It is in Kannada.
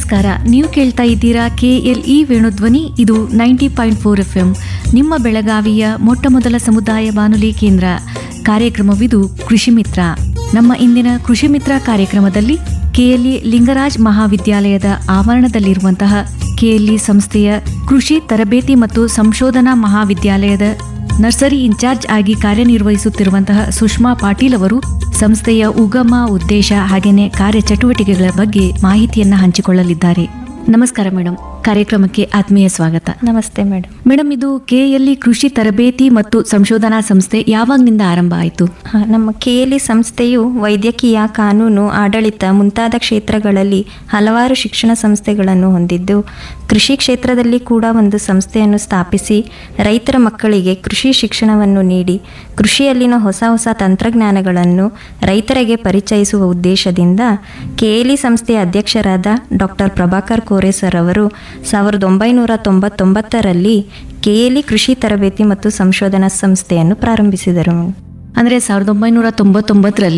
ನಮಸ್ಕಾರ ನೀವು ಕೇಳ್ತಾ ಇದ್ದೀರಾ ಕೆ ಎಲ್ ಇ ವೇಣುಧ್ವನಿ ಇದು ninety point four F M ನಿಮ್ಮ ಬೆಳಗಾವಿಯ ಮೊಟ್ಟ ಮೊದಲ ಸಮುದಾಯ ಬಾನುಲಿ ಕೇಂದ್ರ ಕಾರ್ಯಕ್ರಮವಿದು ಕೃಷಿ ಮಿತ್ರ ನಮ್ಮ ಇಂದಿನ ಕೃಷಿ ಮಿತ್ರ ಕಾರ್ಯಕ್ರಮದಲ್ಲಿ ಕೆಎಲ್ಇ ಲಿಂಗರಾಜ್ ಮಹಾವಿದ್ಯಾಲಯದ ಆವರಣದಲ್ಲಿರುವಂತಹ ಕೆಎಲ್ಇ ಸಂಸ್ಥೆಯ ಕೃಷಿ ತರಬೇತಿ ಮತ್ತು ಸಂಶೋಧನಾ ಮಹಾವಿದ್ಯಾಲಯದ ನರ್ಸರಿ ಇನ್ಚಾರ್ಜ್ ಆಗಿ ಕಾರ್ಯನಿರ್ವಹಿಸುತ್ತಿರುವಂತಹ ಸುಷ್ಮಾ ಪಾಟೀಲ್ ಅವರು ಸಂಸ್ಥೆಯ ಉಗಮ ಉದ್ದೇಶ ಹಾಗೇನೆ ಕಾರ್ಯಚಟುವಟಿಕೆಗಳ ಬಗ್ಗೆ ಮಾಹಿತಿಯನ್ನ ಹಂಚಿಕೊಳ್ಳಲಿದ್ದಾರೆ ನಮಸ್ಕಾರ ಮೇಡಮ್ ಕಾರ್ಯಕ್ರಮಕ್ಕೆ ಆತ್ಮೀಯ ಸ್ವಾಗತ ನಮಸ್ತೆ ಮೇಡಮ್ ಮೇಡಮ್ ಇದು ಕೆಎಲ್ಇ ಕೃಷಿ ತರಬೇತಿ ಮತ್ತು ಸಂಶೋಧನಾ ಸಂಸ್ಥೆ ಯಾವಾಗ್ನಿಂದ ಆರಂಭ ಆಯಿತು ಹಾ, ನಮ್ಮ ಕೆಎಲ್ಇ ಸಂಸ್ಥೆಯು ವೈದ್ಯಕೀಯ ಕಾನೂನು ಆಡಳಿತ ಮುಂತಾದ ಕ್ಷೇತ್ರಗಳಲ್ಲಿ ಹಲವಾರು ಶಿಕ್ಷಣ ಸಂಸ್ಥೆಗಳನ್ನು ಹೊಂದಿದ್ದು ಕೃಷಿ ಕ್ಷೇತ್ರದಲ್ಲಿ ಕೂಡ ಒಂದು ಸಂಸ್ಥೆಯನ್ನು ಸ್ಥಾಪಿಸಿ ರೈತರ ಮಕ್ಕಳಿಗೆ ಕೃಷಿ ಶಿಕ್ಷಣವನ್ನು ನೀಡಿ ಕೃಷಿಯಲ್ಲಿನ ಹೊಸ ಹೊಸ ತಂತ್ರಜ್ಞಾನಗಳನ್ನು ರೈತರಿಗೆ ಪರಿಚಯಿಸುವ ಉದ್ದೇಶದಿಂದ ಕೆಎಲ್ಇ ಸಂಸ್ಥೆಯ ಅಧ್ಯಕ್ಷರಾದ ಡಾಕ್ಟರ್ ಪ್ರಭಾಕರ್ ಕೋರೆ ಸರ್ ಅವರು ಸಾವಿರದ ಒಂಬೈನೂರ ತೊಂಬತ್ತೊಂಬತ್ತರಲ್ಲಿ ಕೆಎಲ್ಇ ಕೃಷಿ ತರಬೇತಿ ಮತ್ತು ಸಂಶೋಧನಾ ಸಂಸ್ಥೆಯನ್ನು ಪ್ರಾರಂಭಿಸಿದರು ಅಂದ್ರೆ ಸಾವಿರದ ಒಂಬೈನೂರ ತೊಂಬತ್ತೊಂಬತ್ತರಲ್ಲಿ